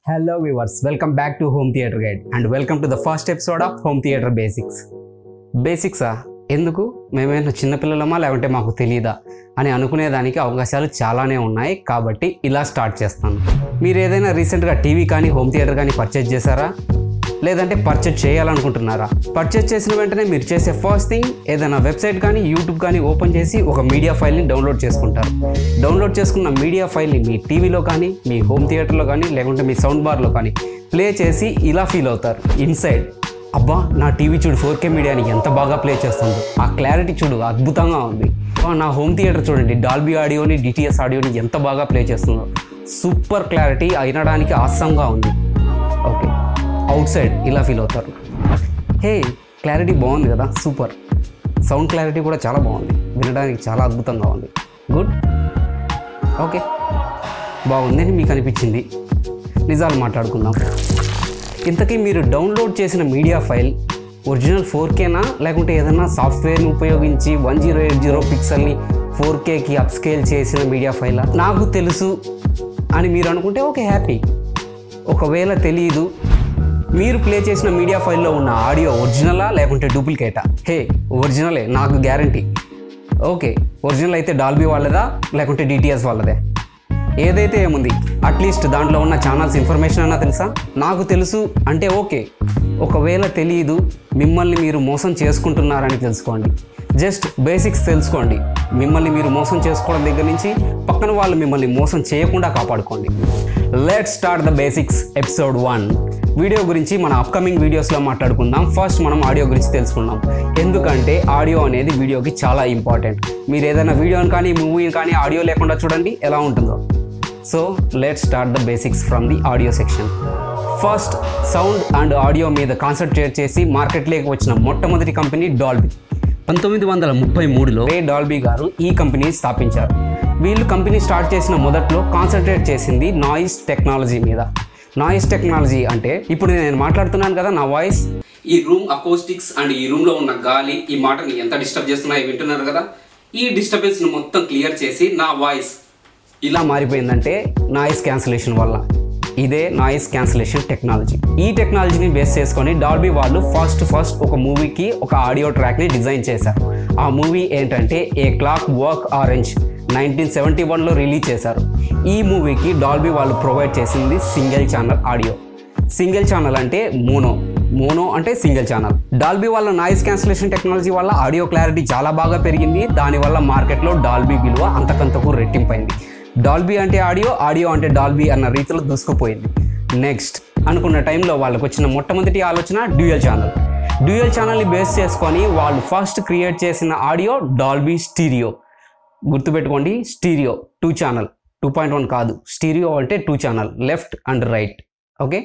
Hello viewers, welcome back to Home Theater Guide and welcome to the first episode of Home Theater Basics. బేసిక్సా ఎందుకు మేమేమైనా చిన్నపిల్లలమా లేకుంటే మాకు తెలియదా అని అనుకునేదానికి అవకాశాలు చాలానే ఉన్నాయి కాబట్టి ఇలా స్టార్ట్ చేస్తాను మీరు ఏదైనా రీసెంట్గా టీవీ కానీ హోమ్ థియేటర్ కానీ పర్చేజ్ చేశారా లేదంటే పర్చేజ్ చేయాలనుకుంటున్నారా పర్చేజ్ చేసిన వెంటనే మీరు చేసే ఫస్ట్ థింగ్ ఏదైనా వెబ్సైట్ కానీ యూట్యూబ్ కానీ ఓపెన్ చేసి ఒక మీడియా ఫైల్ని డౌన్లోడ్ చేసుకుంటారు డౌన్లోడ్ చేసుకున్న మీడియా ఫైల్ని మీ టీవీలో కానీ మీ హోమ్ థియేటర్లో కానీ లేకుంటే మీ సౌండ్ బార్లో కానీ ప్లే చేసి ఇలా ఫీల్ అవుతారు ఇన్సైడ్ అబ్బా నా టీవీ చూడు ఫోర్ కే మీడియాని ఎంత బాగా ప్లే చేస్తుందో ఆ క్లారిటీ చూడు అద్భుతంగా ఉంది అబ్బా, నా హోమ్ థియేటర్ చూడండి డాల్బీ ఆడియోని డిటిఎస్ ఆడియోని ఎంత బాగా ప్లే చేస్తుందో సూపర్ క్లారిటీ అయినడానికి ఆసంగా ఉంది ఓకే అవుట్ సైడ్ ఇలా ఫీల్ అవుతారు హే క్లారిటీ బాగుంది కదా సూపర్ సౌండ్ క్లారిటీ కూడా చాలా బాగుంది వినడానికి చాలా అద్భుతంగా ఉంది గుడ్ ఓకే బాగుందని మీకు అనిపించింది నిజాలు మాట్లాడుకుందాం ఇంతకీ మీరు డౌన్లోడ్ చేసిన మీడియా ఫైల్ ఒరిజినల్ ఫోర్ కేనా లేకుంటే ఏదైనా సాఫ్ట్వేర్ని ఉపయోగించి వన్ జీరో ఎయిట్ జీరో పిక్సెల్ని ఫోర్ కేకి అప్స్కేల్ చేసిన మీడియా ఫైలా నాకు తెలుసు అని మీరు అనుకుంటే ఓకే హ్యాపీ ఒకవేళ తెలియదు మీరు ప్లే చేసిన మీడియా ఫైల్లో ఉన్న ఆడియో ఒరిజినలా లేకుంటే డూప్లికేటా హే ఒరిజినలే నాకు గ్యారంటీ ఓకే ఒరిజినల్ అయితే డాల్బీ వాళ్ళదా లేకుంటే డిటిఎస్ వాళ్ళదే ఏదైతే ఏముంది అట్లీస్ట్ దాంట్లో ఉన్న ఛానల్స్ ఇన్ఫర్మేషన్ అన్నా తెలుసా నాకు తెలుసు అంటే ఓకే ఒకవేళ తెలియదు మిమ్మల్ని మీరు మోసం చేసుకుంటున్నారని తెలుసుకోండి జస్ట్ బేసిక్స్ తెలుసుకోండి మిమ్మల్ని మీరు మోసం చేసుకోవడం దగ్గర నుంచి పక్కన వాళ్ళు మిమ్మల్ని మోసం చేయకుండా కాపాడుకోండి let start the basics episode one video గురించి మన అప్కమింగ్ వీడియోస్లో మాట్లాడుకుందాం ఫస్ట్ మనం ఆడియో గురించి తెలుసుకుందాం ఎందుకంటే ఆడియో అనేది వీడియోకి చాలా ఇంపార్టెంట్ మీరు ఏదైనా వీడియోని కానీ మూవీని కానీ ఆడియో లేకుండా చూడండి ఎలా ఉంటుందో so let start the basics from the audio section first sound and audio మీద కాన్సన్ట్రేట్ చేసి మార్కెట్లోకి వచ్చిన మొట్టమొదటి కంపెనీ డాల్బీ పంతొమ్మిది వందల ముప్పై మూడులో రే డాల్బీ గారు ఈ కంపెనీ స్థాపించారు వీళ్ళు కంపెనీ స్టార్ట్ చేసిన మొదట్లో కాన్సన్ట్రేట్ చేసింది నాయిస్ టెక్నాలజీ మీద నాయిస్ టెక్నాలజీ అంటే ఇప్పుడు నేను మాట్లాడుతున్నాను కదా నా వాయిస్ ఈ రూమ్ అకోస్టిక్స్ అండ్ ఈ రూమ్ లో ఉన్న గాలి ఈ మాటని ఎంత డిస్టర్బ్ చేస్తున్నాయో వింటున్నారు కదా ఈ డిస్టర్బెన్స్ ను మొత్తం క్లియర్ చేసి నా వాయిస్ ఇలా మారిపోయిందంటే నాయిస్ క్యాన్సిలేషన్ వల్ల ఇదే నాయిస్ క్యాన్సిలేషన్ టెక్నాలజీ ఈ టెక్నాలజీని బేస్ చేసుకొని డాల్బీ వాళ్ళు ఫస్ట్ ఫస్ట్ ఒక మూవీకి ఒక ఆడియో ట్రాక్ని డిజైన్ చేశారు ఆ మూవీ ఏంటంటే a clockwork orange nineteen seventy వన్లో రిలీజ్ చేశారు ఈ మూవీకి డాల్బీ వాళ్ళు ప్రొవైడ్ చేసింది single channel audio single channel అంటే మోనో మోనో అంటే సింగిల్ ఛానల్ డాల్బీ వల్ల నాయిస్ క్యాన్సిలేషన్ టెక్నాలజీ వల్ల ఆడియో క్లారిటీ చాలా బాగా పెరిగింది దానివల్ల మార్కెట్లో డాల్బీ విలువ అంతకంతకు రెట్టింపైంది డాల్బీ అంటే ఆడియో ఆడియో అంటే డాల్బీ అన్న రీతిలో దూసుకుపోయింది నెక్స్ట్ అనుకున్న టైంలో వాళ్ళకి వచ్చిన మొట్టమొదటి ఆలోచన డ్యూయల్ ఛానల్ డ్యూయల్ ఛానల్ని బేస్ చేసుకొని వాళ్ళు ఫస్ట్ క్రియేట్ చేసిన ఆడియో డాల్బీ స్టీరియో గుర్తుపెట్టుకోండి stereo two channel two point one కాదు స్టీరియో అంటే two channel left and right okay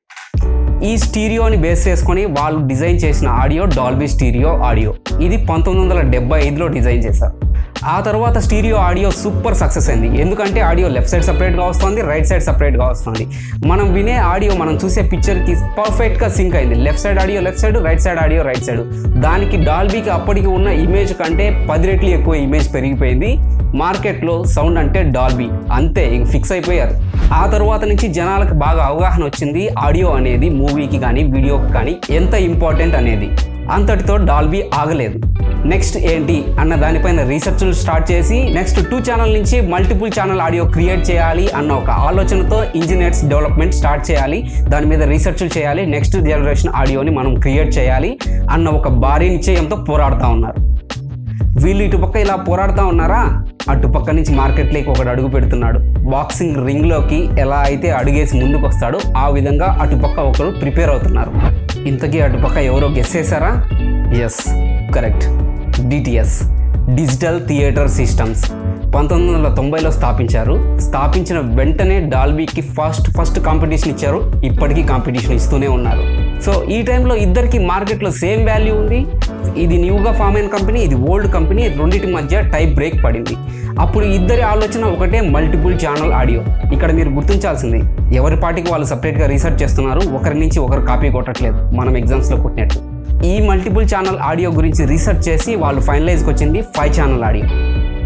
ఈ స్టీరియోని బేస్ చేసుకొని వాళ్ళు డిజైన్ చేసిన ఆడియో డాల్బీ స్టీరియో ఆడియో ఇది పంతొమ్మిది వందల డెబ్బై ఐదులో డిజైన్ చేశారు ఆ తర్వాత స్టీరియో ఆడియో సూపర్ సక్సెస్ అయింది ఎందుకంటే ఆడియో లెఫ్ట్ సైడ్ సపరేట్గా వస్తుంది రైట్ సైడ్ సపరేట్గా వస్తుంది మనం వినే ఆడియో మనం చూసే పిక్చర్కి పర్ఫెక్ట్గా సింక్ అయింది left side audio left side right side audio right side దానికి డాల్బీకి అప్పటికి ఉన్న ఇమేజ్ కంటే పది రెట్లు ఎక్కువ ఇమేజ్ పెరిగిపోయింది మార్కెట్లో సౌండ్ అంటే డాల్బీ అంతే ఇంక ఫిక్స్ అయిపోయారు ఆ తర్వాత నుంచి జనాలకు బాగా అవగాహన వచ్చింది ఆడియో అనేది మూవీకి కానీ వీడియోకి కానీ ఎంత ఇంపార్టెంట్ అనేది అంతటితో డాల్బీ ఆగలేదు నెక్స్ట్ ఏంటి అన్న దానిపైన రీసెర్చ్లు స్టార్ట్ చేసి నెక్స్ట్ టూ ఛానల్ నుంచి మల్టిపుల్ ఛానల్ ఆడియో క్రియేట్ చేయాలి అన్న ఒక ఆలోచనతో ఇంజనీర్స్ డెవలప్మెంట్ స్టార్ట్ చేయాలి దాని మీద రీసెర్చ్లు చేయాలి నెక్స్ట్ జనరేషన్ ఆడియోని మనం క్రియేట్ చేయాలి అన్న ఒక భారీ నిశ్చయంతో పోరాడుతూ ఉన్నారు వీళ్ళు ఇటుపక్క ఇలా పోరాడుతూ ఉన్నారా అటుపక్క నుంచి మార్కెట్లోకి ఒకడు అడుగు పెడుతున్నాడు బాక్సింగ్ రింగ్లోకి ఎలా అయితే అడుగేసి ముందుకు వస్తాడో ఆ విధంగా అటుపక్క ఒకరు ప్రిపేర్ అవుతున్నారు ఇంతకీ అటుపక్క ఎవరో గెస్ చేశారా yes correct DTS Digital Theater Systems పంతొమ్మిది వందల తొంభైలో స్థాపించారు స్థాపించిన వెంటనే డాల్బీకి ఫస్ట్ ఫస్ట్ కాంపిటీషన్ ఇచ్చారు ఇప్పటికీ కాంపిటీషన్ ఇస్తూనే ఉన్నారు సో ఈ టైంలో ఇద్దరికి మార్కెట్లో సేమ్ వాల్యూ ఉంది ఇది న్యూగా ఫామ్ అయిన కంపెనీ ఇది ఓల్డ్ కంపెనీ రెండింటి మధ్య టైప్ బ్రేక్ పడింది అప్పుడు ఇద్దరి ఆలోచన ఒకటే మల్టిపుల్ ఛానల్ ఆడియో ఇక్కడ మీరు గుర్తించాల్సింది ఎవరి పార్టీకి వాళ్ళు సపరేట్గా రీసెర్చ్ చేస్తున్నారు ఒకరి నుంచి ఒకరు కాపీ కొట్టట్లేదు మనం ఎగ్జామ్స్లో కొట్టినట్టు ఈ మల్టిపుల్ ఛానల్ ఆడియో గురించి రీసెర్చ్ చేసి వాళ్ళు ఫైనలైజ్కి వచ్చింది ఫైవ్ ఛానల్ ఆడియో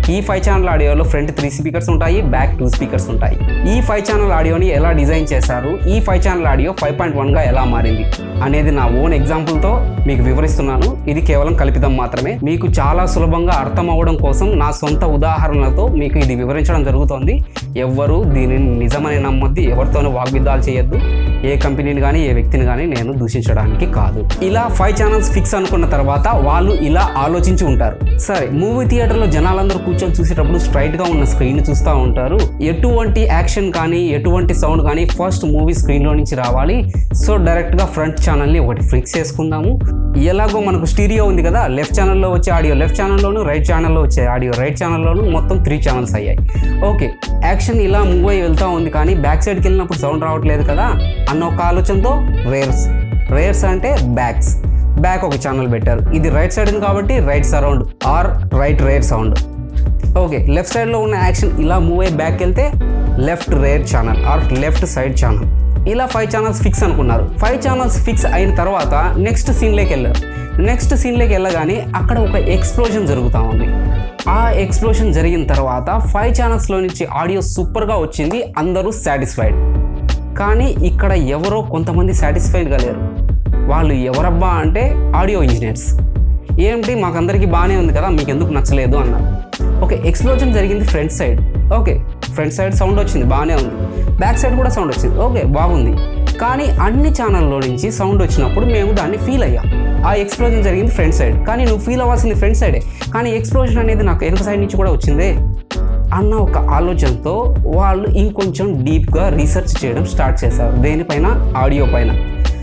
ఈ ఫైవ్ ఛానల్ ఆడియోలో ఫ్రంట్ త్రీ స్పీకర్స్ ఉంటాయి బ్యాక్ టూ స్పీకర్స్ ఉంటాయి ఈ ఫైవ్ ఛానల్ ఆడియోని ఎలా డిజైన్ చేశారు ఈ five channel audio five point వన్గా ఎలా మారింది అనేది నా ఓన్ ఎగ్జాంపుల్తో మీకు వివరిస్తున్నాను ఇది కేవలం కల్పితం మాత్రమే మీకు చాలా సులభంగా అర్థం అవ్వడం కోసం నా సొంత ఉదాహరణలతో మీకు ఇది వివరించడం జరుగుతోంది ఎవ్వరూ దీనిని నిజమని నమ్మొద్ది ఎవరితోనూ వాగ్విద్దాలు చేయొద్దు ఏ కంపెనీని కానీ ఏ వ్యక్తిని కానీ నేను దూషించడానికి కాదు ఇలా ఫైవ్ ఛానల్స్ ఫిక్స్ అనుకున్న తర్వాత వాళ్ళు ఇలా ఆలోచించి ఉంటారు సరే మూవీ థియేటర్లో జనాలందరూ కూర్చొని చూసేటప్పుడు స్ట్రైట్గా ఉన్న స్క్రీన్ చూస్తూ ఉంటారు ఎటువంటి యాక్షన్ కానీ ఎటువంటి సౌండ్ కానీ ఫస్ట్ మూవీ స్క్రీన్లో నుంచి రావాలి సో డైరెక్ట్గా ఫ్రంట్ ఛానల్ని ఒకటి ఫిక్స్ చేసుకుందాము ఎలాగో మనకు స్టీరియో ఉంది కదా లెఫ్ట్ ఛానల్లో వచ్చే ఆడియో లెఫ్ట్ ఛానల్లోను రైట్ ఛానల్లో వచ్చే ఆడియో రైట్ ఛానల్లోను మొత్తం త్రీ ఛానల్స్ అయ్యాయి ఓకే యాక్షన్ ఇలా మూవ్ అయ్యి వెళ్తూ ఉంది కానీ బ్యాక్ సైడ్కి వెళ్ళినప్పుడు సౌండ్ రావట్లేదు కదా అన్న ఒక ఆలోచనతో రేర్స్ రేర్స్ అంటే బ్యాక్స్ బ్యాక్ ఒక ఛానల్ పెట్టారు ఇది రైట్ సైడ్ ఉంది కాబట్టి right surround or right rear sound okay left సైడ్లో ఉన్న యాక్షన్ ఇలా మూవ్ అయ్యి బ్యాక్ వెళ్తే left rear channel or left side channel ఇలా ఫైవ్ ఛానల్స్ ఫిక్స్ అనుకున్నారు ఫైవ్ ఛానల్స్ ఫిక్స్ అయిన తర్వాత నెక్స్ట్ సీన్లోకి వెళ్ళారు నెక్స్ట్ సీన్లోకి వెళ్ళగానే అక్కడ ఒక ఎక్స్ప్లోజన్ జరుగుతూ ఉంది ఆ ఎక్స్ప్లోజన్ జరిగిన తర్వాత ఫైవ్ ఛానల్స్లో నుంచి ఆడియో సూపర్గా వచ్చింది అందరూ సాటిస్ఫైడ్ కానీ ఇక్కడ ఎవరో కొంతమంది సాటిస్ఫైడ్గా లేరు వాళ్ళు ఎవరబ్బా అంటే ఆడియో ఇంజనీర్స్ ఏంటి మాకందరికీ బాగానే ఉంది కదా మీకు ఎందుకు నచ్చలేదు అన్నారు ఓకే ఎక్స్ప్లోజన్ జరిగింది front side okay front side sound వచ్చింది బాగానే ఉంది బ్యాక్ సైడ్ కూడా సౌండ్ వచ్చింది ఓకే బాగుంది కానీ అన్ని ఛానల్లో నుంచి సౌండ్ వచ్చినప్పుడు మేము దాన్ని ఫీల్ అయ్యాం ఆ ఎక్స్ప్లోజన్ జరిగింది ఫ్రంట్ సైడ్ కానీ నువ్వు ఫీల్ అవ్వాల్సింది ఫ్రంట్ సైడే కానీ ఎక్స్ప్లోజన్ అనేది నాకు వెనుక సైడ్ నుంచి కూడా వచ్చిందే అన్న ఒక ఆలోచనతో వాళ్ళు ఇంకొంచెం డీప్గా రీసెర్చ్ చేయడం స్టార్ట్ చేశారు దేనిపైన ఆడియో పైన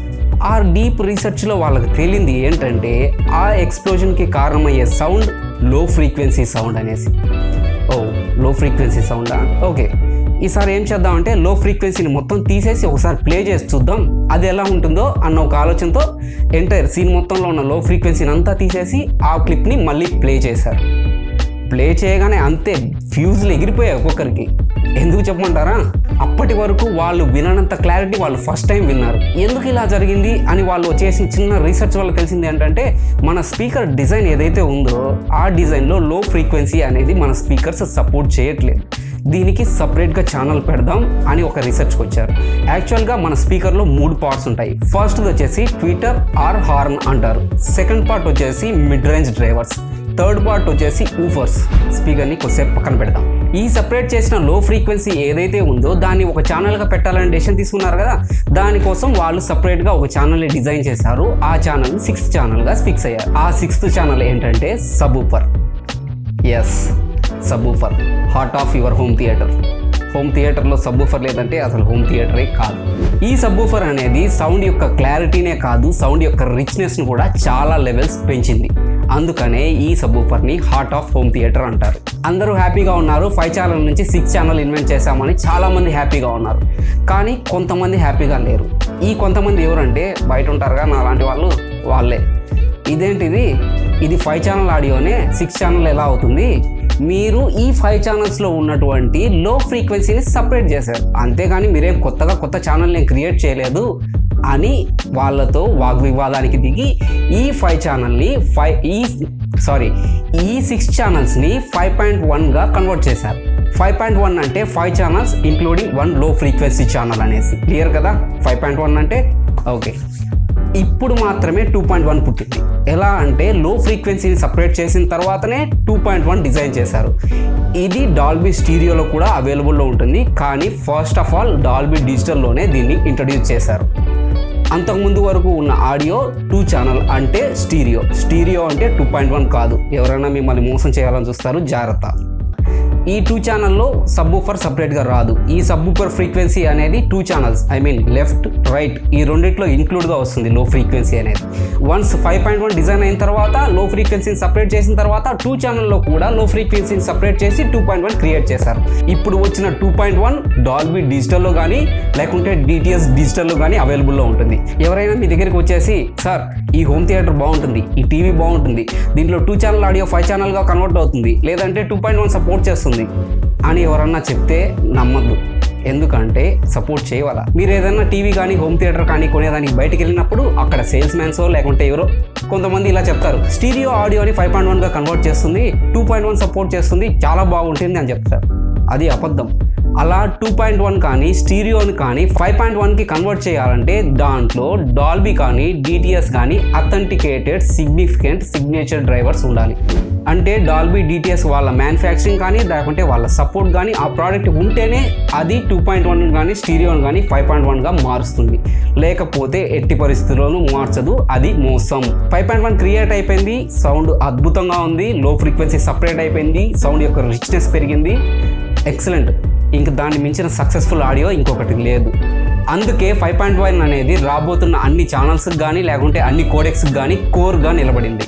ఆ డీప్ రీసెర్చ్లో వాళ్ళకి తేలింది ఏంటంటే ఆ ఎక్స్ప్లోజన్కి కారణమయ్యే సౌండ్ లో ఫ్రీక్వెన్సీ సౌండ్ అనేసి ఓ లో ఫ్రీక్వెన్సీ సౌండా ఓకే ఈసారి ఏం చేద్దామంటే లో ఫ్రీక్వెన్సీని మొత్తం తీసేసి ఒకసారి ప్లే చేసి చూద్దాం అది ఎలా ఉంటుందో అన్న ఒక ఆలోచనతో ఎంటైర్ సీన్ మొత్తంలో ఉన్న లో ఫ్రీక్వెన్సీని అంతా తీసేసి ఆ క్లిప్ని మళ్ళీ ప్లే చేశారు ప్లే చేయగానే అంతే ఫ్యూజ్లు ఎగిరిపోయాయి ఒక్కొక్కరికి ఎందుకు చెప్పమంటారా అప్పటి వరకు వాళ్ళు విననంత క్లారిటీ వాళ్ళు ఫస్ట్ టైం విన్నారు ఎందుకు ఇలా జరిగింది అని వాళ్ళు చేసిన చిన్న రీసెర్చ్ వల్ల తెలిసింది ఏంటంటే మన స్పీకర్ డిజైన్ ఏదైతే ఉందో ఆ డిజైన్లో లో ఫ్రీక్వెన్సీ అనేది మన స్పీకర్స్ సపోర్ట్ చేయట్లేదు దీనికి సపరేట్గా ఛానల్ పెడదాం అని ఒక రీసెర్చ్కి వచ్చారు యాక్చువల్గా మన స్పీకర్లో మూడు పార్ట్స్ ఉంటాయి ఫస్ట్ది వచ్చేసి ట్విట్టర్ ఆర్ హార్న్ అంటారు సెకండ్ పార్ట్ వచ్చేసి mid range drivers third part వచ్చేసి ఊఫర్స్ స్పీకర్ని కొద్దిసేపు పక్కన పెడతాం ఈ సపరేట్ చేసిన లో ఫ్రీక్వెన్సీ ఏదైతే ఉందో దాన్ని ఒక ఛానల్గా పెట్టాలని డెసిషన్ తీసుకున్నారు కదా దానికోసం వాళ్ళు సపరేట్గా ఒక ఛానల్ని డిజైన్ చేశారు ఆ ఛానల్ సిక్స్త్ ఛానల్గా ఫిక్స్ అయ్యారు ఆ సిక్స్త్ ఛానల్ ఏంటంటే subwoofer yes subwoofer heart of your home theatre home థియేటర్లో సబ్బూఫర్ లేదంటే అసలు హోమ్ థియేటరే కాదు ఈ సబ్బూఫర్ అనేది సౌండ్ యొక్క క్లారిటీనే కాదు సౌండ్ యొక్క రిచ్నెస్ను కూడా చాలా లెవెల్స్ పెంచింది అందుకనే ఈ సబ్బూఫర్ని హార్ట్ ఆఫ్ హోమ్ థియేటర్ అంటారు అందరూ హ్యాపీగా ఉన్నారు ఫైవ్ ఛానల్ నుంచి సిక్స్ ఛానల్ ఇన్వెంట్ చేశామని చాలామంది హ్యాపీగా ఉన్నారు కానీ కొంతమంది హ్యాపీగా లేరు ఈ కొంతమంది ఎవరంటే బయట ఉంటారుగా నా లాంటి వాళ్ళు వాళ్ళే ఇదేంటిది ఇది ఫైవ్ ఛానల్ ఆడియోనే సిక్స్ ఛానల్ ఎలా అవుతుంది మీరు ఈ ఫైవ్ ఛానల్స్లో ఉన్నటువంటి లో ఫ్రీక్వెన్సీని సపరేట్ చేశారు అంతేగాని మీరేం కొత్తగా కొత్త ఛానల్ని క్రియేట్ చేయలేదు అని వాళ్ళతో వాగ్వివాదానికి దిగి ఈ ఫైవ్ ఛానల్ని ఫైవ్ ఈ సారీ ఈ సిక్స్ ఛానల్స్ని ఫైవ్ పాయింట్ వన్గా కన్వర్ట్ చేశారు ఫైవ్ పాయింట్ వన్ అంటే five channels including one low frequency channel అనేసి క్లియర్ కదా ఫైవ్ పాయింట్ వన్ అంటే ఓకే ఇప్పుడు మాత్రమే టూ పాయింట్ వన్ పుట్టింది ఎలా అంటే లో ఫ్రీక్వెన్సీని సపరేట్ చేసిన తర్వాతనే టూ పాయింట్ వన్ డిజైన్ చేశారు ఇది డాల్బీ స్టీరియోలో కూడా అవైలబుల్లో ఉంటుంది కానీ ఫస్ట్ ఆఫ్ ఆల్ డాల్బీ డిజిటల్లోనే దీన్ని ఇంట్రడ్యూస్ చేశారు అంతకుముందు వరకు ఉన్న ఆడియో టూ ఛానల్ అంటే స్టీరియో స్టీరియో అంటే టూ పాయింట్ వన్ కాదు ఎవరైనా మిమ్మల్ని మోసం చేయాలని చూస్తారు జాగ్రత్త ఈ టూ ఛానల్లో సబ్బూఫర్ సపరేట్గా రాదు ఈ సబ్బూఫర్ ఫ్రీక్వెన్సీ అనేది two channels I mean left right ఈ రెండిట్లో ఇంక్లూడ్గా వస్తుంది లో ఫ్రీక్వెన్సీ అనేది once five point one design అయిన తర్వాత లో ఫ్రీక్వెన్సీని సపరేట్ చేసిన తర్వాత టూ ఛానల్లో కూడా లో ఫ్రీక్వెన్సీని సపరేట్ చేసి టూ పాయింట్ వన్ క్రియేట్ చేశారు ఇప్పుడు వచ్చిన టూ పాయింట్ వన్ డాల్బీ డిజిటల్లో కానీ లేకుంటే డిటిఎస్ డిజిటల్లో కానీ అవైలబుల్లో ఉంటుంది ఎవరైనా మీ దగ్గరికి వచ్చేసి సార్ ఈ హోమ్ థియేటర్ బాగుంటుంది ఈ టీవీ బాగుంటుంది దీంట్లో టూ ఛానల్ ఆడియో ఫైవ్ ఛానల్గా కన్వర్ట్ అవుతుంది లేదంటే టూ పాయింట్ వన్ సపోర్ట్ చేస్తుంది అని ఎవరన్నా చెప్తే నమ్మద్దు ఎందుకంటే సపోర్ట్ చేయవాలా మీరు ఏదైనా టీవీ కానీ హోమ్ థియేటర్ కానీ కొనేదానికి బయటికి వెళ్ళినప్పుడు అక్కడ సేల్స్ మ్యాన్సో లేకుంటే ఎవరో కొంతమంది ఇలా చెప్తారు స్టీరియో ఆడియోని ఫైవ్ పాయింట్ వన్గా కన్వర్ట్ చేస్తుంది టూ పాయింట్ వన్ సపోర్ట్ చేస్తుంది చాలా బాగుంటుంది అని చెప్తారు అది అబద్ధం అలా టూ పాయింట్ వన్ కానీ స్టీరియోని కానీ ఫైవ్ పాయింట్ వన్కి కన్వర్ట్ చేయాలంటే దాంట్లో డాల్బీ కానీ డిటిఎస్ కానీ అథెంటికేటెడ్ సిగ్నిఫికెంట్ సిగ్నేచర్ డ్రైవర్స్ ఉండాలి అంటే డాల్బీ డిటిఎస్ వాళ్ళ మ్యానుఫ్యాక్చరింగ్ కానీ లేకుంటే వాళ్ళ సపోర్ట్ కానీ ఆ ప్రోడక్ట్ ఉంటేనే అది టూ పాయింట్ వన్ కానీ స్టీరియోని కానీ ఫైవ్ పాయింట్ వన్గా మారుస్తుంది లేకపోతే ఎట్టి పరిస్థితుల్లోనూ మార్చదు అది మోసం ఫైవ్ పాయింట్ వన్ క్రియేట్ అయిపోయింది సౌండ్ అద్భుతంగా ఉంది లో ఫ్రీక్వెన్సీ సపరేట్ అయిపోయింది సౌండ్ యొక్క రిచ్నెస్ పెరిగింది ఎక్సలెంట్ ఇంక దాన్ని మించిన సక్సెస్ఫుల్ ఆడియో ఇంకొకటి లేదు అందుకే ఫైవ్ పాయింట్ వన్ అనేది రాబోతున్న అన్ని ఛానల్స్కి కానీ లేకుంటే అన్ని కోడెక్స్కి కానీ కోర్గా నిలబడింది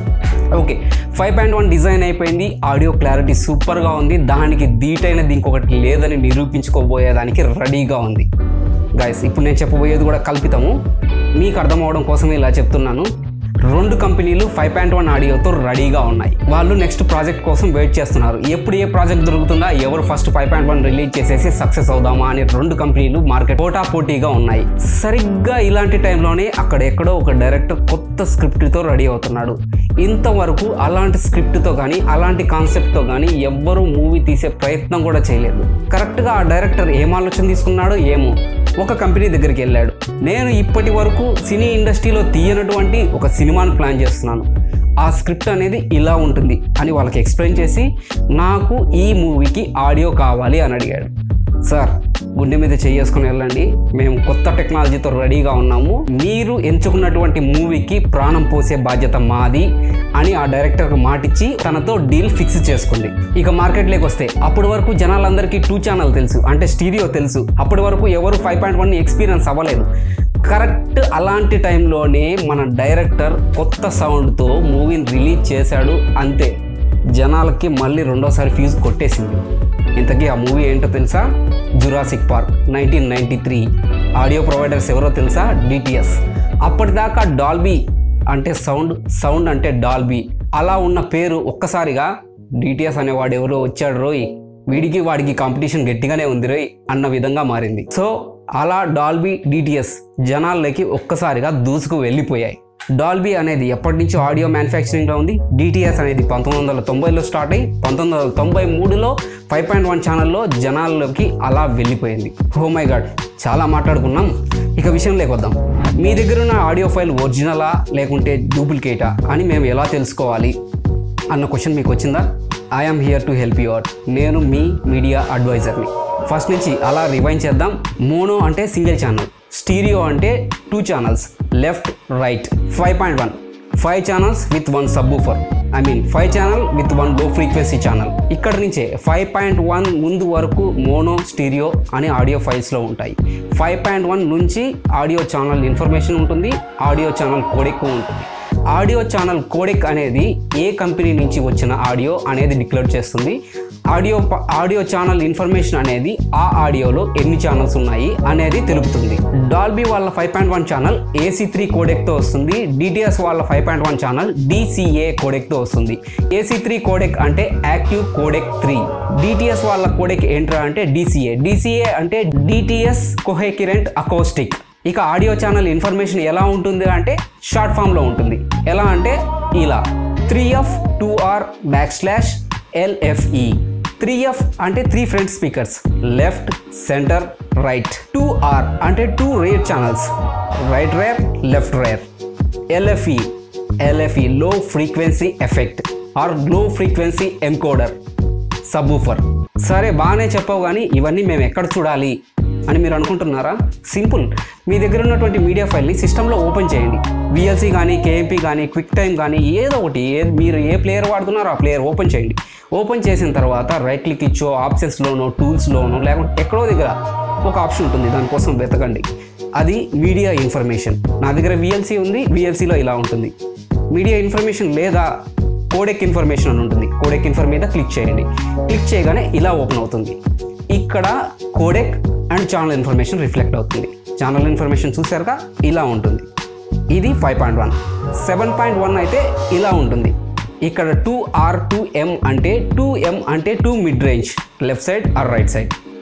okay five point one design అయిపోయింది ఆడియో క్లారిటీ సూపర్గా ఉంది దానికి ధీటైనది ఇంకొకటి లేదని నిరూపించుకోబోయేదానికి రెడీగా ఉంది గాయస్ ఇప్పుడు నేను చెప్పబోయేది కూడా కల్పితము మీకు అర్థం అవడం కోసమే ఇలా చెప్తున్నాను రెండు కంపెనీలు ఫైవ్ పాయింట్ వన్ ఆడియోతో రెడీగా ఉన్నాయి వాళ్ళు నెక్స్ట్ ప్రాజెక్ట్ కోసం వెయిట్ చేస్తున్నారు ఎప్పుడు ఏ ప్రాజెక్ట్ దొరుకుతుందా ఎవరు first five point one release చేసేసి సక్సెస్ అవుదామా అని రెండు కంపెనీలు మార్కెట్ పోటా పోటీగా ఉన్నాయి సరిగ్గా ఇలాంటి టైంలోనే అక్కడ ఎక్కడో ఒక డైరెక్టర్ కొత్త స్క్రిప్ట్తో రెడీ అవుతున్నాడు ఇంతవరకు అలాంటి స్క్రిప్ట్తో కానీ అలాంటి కాన్సెప్ట్తో కానీ ఎవ్వరూ మూవీ తీసే ప్రయత్నం కూడా చేయలేదు కరెక్ట్గా ఆ డైరెక్టర్ ఏం ఆలోచన తీసుకున్నాడో ఏమో ఒక కంపెనీ దగ్గరికి వెళ్ళాడు నేను ఇప్పటి వరకు సినీ ఇండస్ట్రీలో తీయనటువంటి ఒక సినిమాను ప్లాన్ చేస్తున్నాను ఆ స్క్రిప్ట్ అనేది ఇలా ఉంటుంది అని వాళ్ళకి ఎక్స్ప్లెయిన్ చేసి నాకు ఈ మూవీకి ఆడియో కావాలి అని అడిగాడు సార్ గుండె మీద చేసుకుని వెళ్ళండి మేము కొత్త టెక్నాలజీతో రెడీగా ఉన్నాము మీరు ఎంచుకున్నటువంటి మూవీకి ప్రాణం పోసే బాధ్యత మాది అని ఆ డైరెక్టర్కి మాటిచ్చి తనతో డీల్ ఫిక్స్ చేసుకుంది ఇక మార్కెట్లోకి వస్తే అప్పటి వరకు జనాలందరికీ టూ ఛానల్ తెలుసు అంటే స్టీరియో తెలుసు అప్పటి వరకు ఎవరు ఫైవ్ పాయింట్ వన్ ఎక్స్పీరియన్స్ అవ్వలేదు కరెక్ట్ అలాంటి టైంలోనే మన డైరెక్టర్ కొత్త సౌండ్తో మూవీని రిలీజ్ చేశాడు అంతే జనాలకి మళ్ళీ రెండోసారి ఫీజు కొట్టేసింది ఇంతకీ ఆ మూవీ ఏంటో తెలుసా Jurassic Park nineteen ninety three audio providers ఎవరో తెలుసా డిటిఎస్ అప్పటిదాకా డాల్బీ అంటే సౌండ్ సౌండ్ అంటే డాల్బీ అలా ఉన్న పేరు ఒక్కసారిగా డిటిఎస్ అనేవాడు ఎవరో వచ్చాడు రోయ్ వీడికి వాడికి కాంపిటీషన్ గట్టిగానే ఉంది రోయ్ అన్న విధంగా మారింది సో అలా డాల్బీ డిటిఎస్ జనాల్లోకి ఒక్కసారిగా దూసుకు వెళ్ళిపోయాయి డాల్బీ అనేది ఎప్పటి నుంచో ఆడియో మ్యానుఫ్యాక్చరింగ్లో ఉంది డిటిఎస్ అనేది పంతొమ్మిది వందల తొంభైలో స్టార్ట్ అయ్యి పంతొమ్మిది వందల తొంభై మూడులో ఫైవ్ పాయింట్ వన్ ఛానల్లో జనాల్లోకి అలా వెళ్ళిపోయింది హో మై గాడ్ చాలా మాట్లాడుకున్నాం ఇక విషయంలోకి వద్దాం మీ దగ్గర ఉన్న ఆడియో ఫైల్ ఒరిజినలా లేకుంటే డూప్లికేటా అని మేము ఎలా తెలుసుకోవాలి అన్న క్వశ్చన్ మీకు వచ్చిందా I'm here to help you out నేను మీ మీడియా అడ్వైజర్ని ఫస్ట్ నుంచి అలా రివైన్ చేద్దాం మోనో అంటే సింగిల్ ఛానల్ స్టీరియో అంటే two channels left right five point one five channels with one subwoofer I mean five channel with one low frequency channel ఇక్కడ నుంచే five point one ముందు వరకు మోనో స్టీరియో అనే ఆడియో ఫైల్స్లో ఉంటాయి five point one నుంచి audio channel information ఉంటుంది audio channel codec ఉంటుంది ఆడియో ఛానల్ కోడెక్ అనేది ఏ కంపెనీ నుంచి వచ్చిన ఆడియో అనేది డిక్లేర్ చేస్తుంది ఆడియో ప- ఆడియో ఛానల్ ఇన్ఫర్మేషన్ అనేది ఆ ఆడియోలో ఎన్ని ఛానల్స్ ఉన్నాయి అనేది తెలుపుతుంది డాల్బీ వాళ్ళ five point one channel AC three కోడెక్తో వస్తుంది డిటిఎస్ వాళ్ళ five point one channel DCA కోడెక్తో వస్తుంది ఏసీ త్రీ కోడెక్ అంటే యాక్టివ్ కోడెక్ త్రీ డిటిఎస్ వాళ్ళ కోడెక్ ఏంట్రా అంటే డిసిఏ డిసిఏ అంటే డిటిఎస్ కొహెకిరెంట్ అకోస్టిక్ ఇక ఆడియో ఛానల్ ఇన్ఫర్మేషన్ ఎలా ఉంటుంది అంటే షార్ట్ ఫామ్లో ఉంటుంది ఎలా అంటే ఇలా three F two R back slash LFE three F అంటే three front speakers left centre right two are అంటే two rear channels right rear left rear LFE LFE low frequency effect R low frequency encoder subwoofer సరే బాగానే చెప్పావు కానీ ఇవన్నీ మేము ఎక్కడ చూడాలి అని మీరు అనుకుంటున్నారా సింపుల్ మీ దగ్గర ఉన్నటువంటి మీడియా ఫైల్ని సిస్టంలో ఓపెన్ చేయండి విఎల్సీ కానీ కేఎంపీ కానీ క్విక్ టైం కానీ ఏదో ఒకటి ఏ మీరు ఏ ప్లేయర్ వాడుతున్నారో ఆ ప్లేయర్ ఓపెన్ చేయండి ఓపెన్ చేసిన తర్వాత రైట్ క్లిక్ ఇచ్చో ఆప్షన్స్లోనో టూల్స్లోనో లేకుంటే ఎక్కడో దగ్గర ఒక ఆప్షన్ ఉంటుంది దానికోసం వెతకండి అది మీడియా ఇన్ఫర్మేషన్ నా దగ్గర విఎల్సీ ఉంది విఎల్సీలో ఇలా ఉంటుంది మీడియా ఇన్ఫర్మేషన్ లేదా కోడెక్ ఇన్ఫర్మేషన్ అని ఉంటుంది కోడెక్ ఇన్ఫర్ మీద క్లిక్ చేయండి క్లిక్ చేయగానే ఇలా ఓపెన్ అవుతుంది ఇక్కడ codec and channel information reflect అవుతుంది ఛానల్ ఇన్ఫర్మేషన్ చూసారుగా ఇలా ఉంటుంది ఇది five point one seven point one అయితే ఇలా ఉంటుంది ఇక్కడ టూ ఆర్ టూ ఎం అంటే టూ ఎం అంటే two mid range left side or right side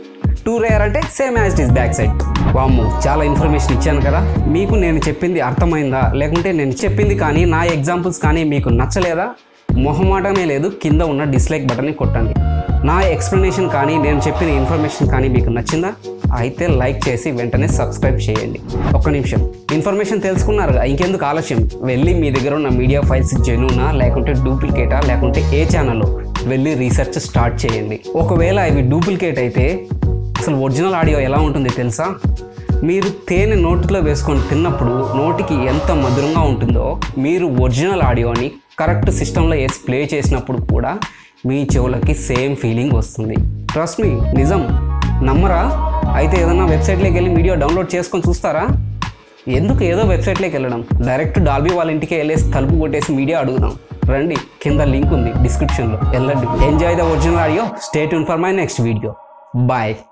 two rear అంటే same as it is back side వాము చాలా ఇన్ఫర్మేషన్ ఇచ్చాను కదా మీకు నేను చెప్పింది అర్థమైందా లేకుంటే నేను చెప్పింది కానీ నా ఎగ్జాంపుల్స్ కానీ మీకు నచ్చలేదా మొహమాటమే లేదు కింద ఉన్న డిస్లైక్ బటన్ని కొట్టండి నా ఎక్స్ప్లెనేషన్ కానీ నేను చెప్పిన ఇన్ఫర్మేషన్ కానీ మీకు నచ్చిందా అయితే లైక్ చేసి వెంటనే సబ్స్క్రైబ్ చేయండి ఒక్క నిమిషం ఇన్ఫర్మేషన్ తెలుసుకున్నారుగా ఇంకెందుకు ఆలస్యం వెళ్ళి మీ దగ్గర ఉన్న మీడియా ఫైల్స్ జెన్యూనా లేకుంటే డూప్లికేటా లేకుంటే ఏ ఛానల్లో వెళ్ళి రీసెర్చ్ స్టార్ట్ చేయండి ఒకవేళ ఇవి డూప్లికేట్ అయితే అసలు ఒరిజినల్ ఆడియో ఎలా ఉంటుంది తెలుసా మీరు తేనె నోటిలో వేసుకొని తిన్నప్పుడు నోటికి ఎంత మధురంగా ఉంటుందో మీరు ఒరిజినల్ ఆడియోని కరెక్ట్ సిస్టంలో వేసి ప్లే చేసినప్పుడు కూడా మీ చెవులకి సేమ్ ఫీలింగ్ వస్తుంది ట్రస్ట్ మీ నిజం నమ్మరా అయితే ఏదైనా వెబ్సైట్లోకి వెళ్ళి వీడియో డౌన్లోడ్ చేసుకొని చూస్తారా ఎందుకు ఏదో వెబ్సైట్లోకి వెళ్ళడం డైరెక్ట్ డాల్బీ వాళ్ళ ఇంటికి వెళ్ళేసి తలుపు కొట్టేసి మీడియా అడుగుదాం రండి కింద లింక్ ఉంది డిస్క్రిప్షన్లో వెళ్ళండి enjoy the original audio state in for my next video bye